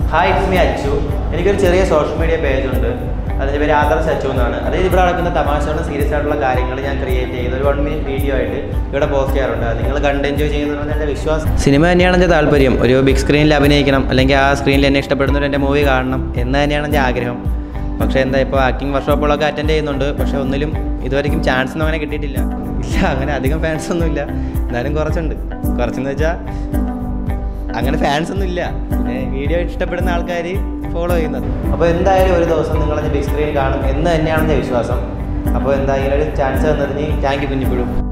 hi it's me Achu എനിക്കൊരു ചെറിയ social media page ഉണ്ട് അതിൻ്റെ പേര് ആദർശ് അച്ചു എന്നാണ് അതായത് ഇവിടെ നടക്കുന്ന തമാശകളും സീരിയസ് ആയിട്ടുള്ള കാര്യങ്ങൾ ഞാൻ ക്രിയേറ്റ് ചെയ്ത് ഒരു വൺ മിനിറ്റ് വീഡിയോ ആയിട്ട് ഇവിടെ പോസ്റ്റ് ചെയ്യാറുണ്ട് അത് നിങ്ങൾ കണ്ട് എൻജോയ് ചെയ്യുന്നതാണ് എൻ്റെ വിശ്വാസം സിനിമ തന്നെയാണ് എൻ്റെ താല്പര്യം ഒരു ബിഗ് സ്ക്രീനിൽ അഭിനയിക്കണം അല്ലെങ്കിൽ ആ സ്ക്രീനിൽ എന്നെ ഇഷ്ടപ്പെടുന്നവർ എൻ്റെ മൂവി കാണണം എന്ന് തന്നെയാണ് എൻ്റെ ആഗ്രഹം പക്ഷേ എന്താ ഇപ്പോൾ ആക്ടിങ് വർക്ക്ഷോപ്പുകളൊക്കെ അറ്റൻഡ് ചെയ്യുന്നുണ്ട് പക്ഷേ ഒന്നിലും ഇതുവരെയും ചാൻസ് ഒന്നും അങ്ങനെ കിട്ടിയിട്ടില്ല ഇല്ല അങ്ങനെ അധികം ഫാൻസ് ഒന്നും ഇല്ല എന്നാലും കുറച്ചുണ്ട് കുറച്ചെന്ന് വെച്ചാൽ അങ്ങനെ ഫാൻസ് ഒന്നും ഇല്ല പിന്നെ വീഡിയോ ഇഷ്ടപ്പെടുന്ന ആൾക്കാർ ഫോളോ ചെയ്യുന്നത് അപ്പോൾ എന്തായാലും ഒരു ദിവസം നിങ്ങളെ ബിഗ് സ്ക്രീൻ കാണും എന്ന് തന്നെയാണ് എൻ്റെ വിശ്വാസം അപ്പോൾ എന്താ ഇങ്ങനെ ഒരു ചാൻസ് തന്നതിന് താങ്ക് യു കുഞ്ഞിപ്പിടും